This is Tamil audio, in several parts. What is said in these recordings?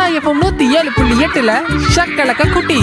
எஃப்எம் நூத்தி ஏழு புள்ளி எட்டுல ஷக்கலக்க குட்டி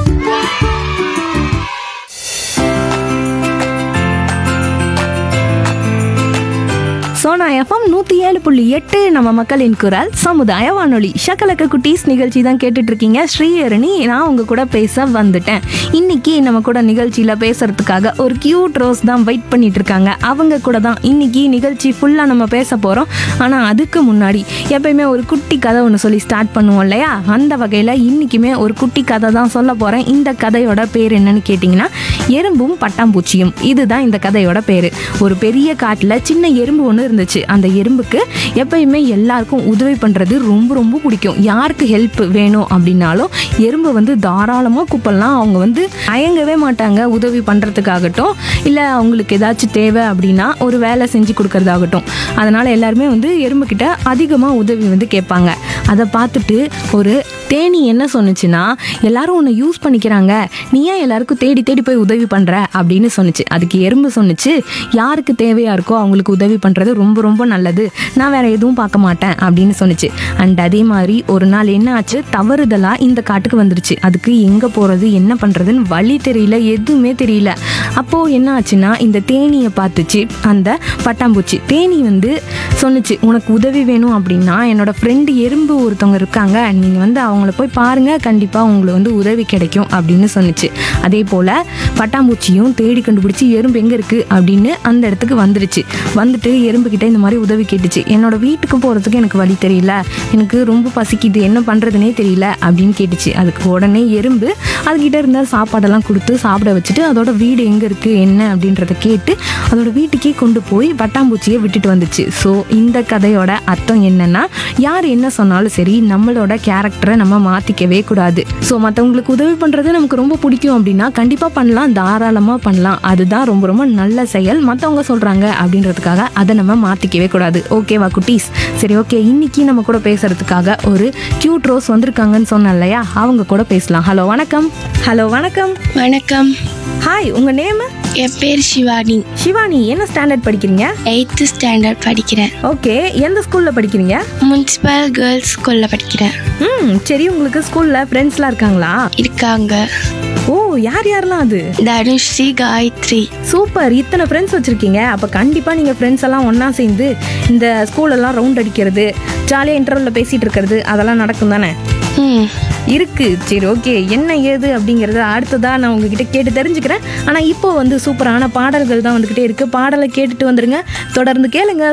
சோனா எஃப்எம் நூற்றி ஏழு புள்ளி எட்டு நம்ம மக்களின் குரல் சமுதாய வானொலி ஷக்கலக்க குட்டீஸ் நிகழ்ச்சி தான் கேட்டுட்டு இருக்கீங்க ஸ்ரீஹரணி நான் உங்க கூட பேச வந்துட்டேன் இன்னைக்கு நம்ம கூட நிகழ்ச்சியில் பேசுறதுக்காக ஒரு கியூட் ரோஸ் தான் வெயிட் பண்ணிட்டு இருக்காங்க அவங்க கூட தான் இன்னைக்கு நிகழ்ச்சி ஃபுல்லாக நம்ம பேச போகிறோம் ஆனால் அதுக்கு முன்னாடி எப்பயுமே ஒரு குட்டி கதை ஒன்று சொல்லி ஸ்டார்ட் பண்ணுவோம் இல்லையா அந்த வகையில் இன்னைக்குமே ஒரு குட்டி கதை தான் சொல்ல போகிறேன் இந்த கதையோட பேர் என்னன்னு கேட்டிங்கன்னா எறும்பும் பட்டாம்பூச்சியும் இதுதான் இந்த கதையோட பேர் ஒரு பெரிய காட்டில் சின்ன எறும்பு ஒன்று இருந்துச்சு அந்த எறும்புக்கு எப்பயுமே எல்லாருக்கும் உதவி பண்ணுறது ரொம்ப ரொம்ப பிடிக்கும் யாருக்கு ஹெல்ப் வேணும் அப்படின்னாலும் எறும்பு வந்து தாராளமாக கூப்பிடலாம் அவங்க வந்து தயங்கவே மாட்டாங்க உதவி பண்ணுறதுக்காகட்டும் இல்லை அவங்களுக்கு ஏதாச்சும் தேவை அப்படின்னா ஒரு வேலை செஞ்சு கொடுக்கறதாகட்டும் அதனால் எல்லாருமே வந்து எறும்புக்கிட்ட அதிகமாக உதவி வந்து கேட்பாங்க அதை பார்த்துட்டு ஒரு தேனி என்ன சொன்னுச்சுன்னா எல்லாரும் உன்னை யூஸ் பண்ணிக்கிறாங்க நீ ஏன் எல்லாருக்கும் தேடி தேடி போய் உதவி பண்ணுற அப்படின்னு சொன்னுச்சு அதுக்கு எறும்பு சொன்னுச்சு யாருக்கு தேவையா இருக்கோ அவங்களுக்கு உதவி பண்ணுறது ரொம்ப ரொம்ப நல்லது நான் வேற எதுவும் பார்க்க மாட்டேன் அப்படின்னு சொன்னுச்சு அண்ட் அதே மாதிரி ஒரு நாள் என்ன ஆச்சு தவறுதலாக இந்த காட்டுக்கு வந்துருச்சு அதுக்கு எங்கே போகிறது என்ன பண்ணுறதுன்னு வழி தெரியல எதுவுமே தெரியல அப்போது என்ன ஆச்சுன்னா இந்த தேனியை பார்த்துச்சு அந்த பட்டாம்பூச்சி தேனி வந்து சொன்னுச்சு உனக்கு உதவி வேணும் அப்படின்னா என்னோட ஃப்ரெண்டு எறும்பு ஒருத்தவங்க இருக்காங்க நீங்கள் வந்து அவங்கள போய் பாருங்க கண்டிப்பாக உங்களுக்கு வந்து உதவி கிடைக்கும் அப்படின்னு சொன்னுச்சு அதே போல் பட்டாம்பூச்சியும் தேடி கண்டுபிடிச்சி எறும்பு எங்கே இருக்குது அப்படின்னு அந்த இடத்துக்கு வந்துருச்சு வந்துட்டு எறும்புக்கிட்ட இந்த மாதிரி உதவி கேட்டுச்சு என்னோட வீட்டுக்கு போகிறதுக்கு எனக்கு வழி தெரியல எனக்கு ரொம்ப பசிக்குது என்ன பண்ணுறதுனே தெரியல அப்படின்னு கேட்டுச்சு அதுக்கு உடனே எறும்பு அதுக்கிட்ட இருந்த சாப்பாடெல்லாம் கொடுத்து சாப்பிட வச்சுட்டு அதோட வீடு எங்கே இருக்குது என்ன அப்படின்றத கேட்டு அதோட வீட்டுக்கே கொண்டு போய் பட்டாம்பூச்சியை விட்டுட்டு வந்துச்சு ஸோ இந்த கதையோட அர்த்தம் என்னன்னா யார் என்ன சொன்னாலும் சரி நம்மளோட கேரக்டரை நம்ம மாற்றிக்கவே கூடாது ஸோ மற்றவங்களுக்கு உதவி பண்ணுறது நமக்கு ரொம்ப பிடிக்கும் அப்படின்னா கண்டிப்பாக பண்ணலாம் தாராளமாக பண்ணலாம் அதுதான் ரொம்ப ரொம்ப நல்ல செயல் மற்றவங்க சொல்கிறாங்க அப்படின்றதுக்காக அதை நம்ம மாற்றிக்கவே கூடாது ஓகேவா குட்டீஸ் சரி ஓகே இன்னைக்கு நம்ம கூட பேசுறதுக்காக ஒரு கியூட் ரோஸ் வந்திருக்காங்கன்னு சொன்னேன் இல்லையா அவங்க கூட பேசலாம் ஹலோ வணக்கம் ஹலோ வணக்கம் வணக்கம் ஹாய் உங்கள் நேம் என் பேர் சிவானி சிவானி என்ன ஸ்டாண்டர்ட் படிக்கிறீங்க எயித்து ஸ்டாண்டர்ட் படிக்கிறேன் ஓகே எந்த ஸ்கூலில் படிக்கிறீங்க முனிசிபல் கேர்ள்ஸ் ஸ்கூலில் படிக்கிறேன் ம் சரி உங்களுக்கு ஸ்கூலில் ஃப்ரெண்ட்ஸ்லாம் இருக்காங்களா இருக்காங்க ஓ யார் யாரெல்லாம் அது தனுஸ்ரீ காயத்ரி சூப்பர் இத்தனை ஃப்ரெண்ட்ஸ் வச்சுருக்கீங்க அப்போ கண்டிப்பாக நீங்கள் ஃப்ரெண்ட்ஸ் எல்லாம் ஒன்றா சேர்ந்து இந்த ஸ்கூலெல்லாம் ரவுண்ட் அடிக்கிறது ஜாலியாக இன்டர்வலில் பேசிகிட்டு இருக்கிறது அதெல்லாம் நடக்கும் தானே ம் இருக்கு சரி ஓகே என்ன ஏது அப்படிங்கறத அடுத்ததா நான் உங்ககிட்ட கேட்டு தெரிஞ்சுக்கிறேன் ஆனால் இப்போ வந்து சூப்பரான பாடல்கள் தான் வந்துக்கிட்டே இருக்கு பாடலை கேட்டுட்டு வந்துருங்க தொடர்ந்து கேளுங்க